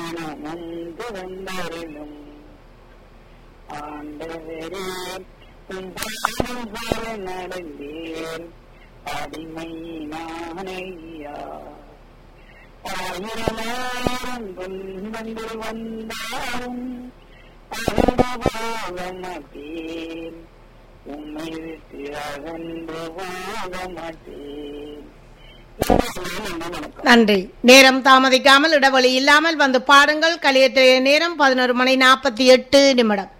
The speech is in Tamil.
மனம் வந்து வந்தருளும் ஆண்டவரே உம் பாதம் நடந்தேன் அடிமை நானையா ஆயிரமாயிரம் துன்பங்கள் வந்தாலும் அகண்டவாக மாட்டேன் உம்மை விட்டு அகன்று வாழ மாட்டேன் வணக்கம் நன்றி நேரம் தாமதிக்காமல் இடைவெளி இல்லாமல் வந்து பாடுங்கள் கலியத்திலே நேரம் பதினோரு மணி நாற்பத்தி எட்டு நிமிடம்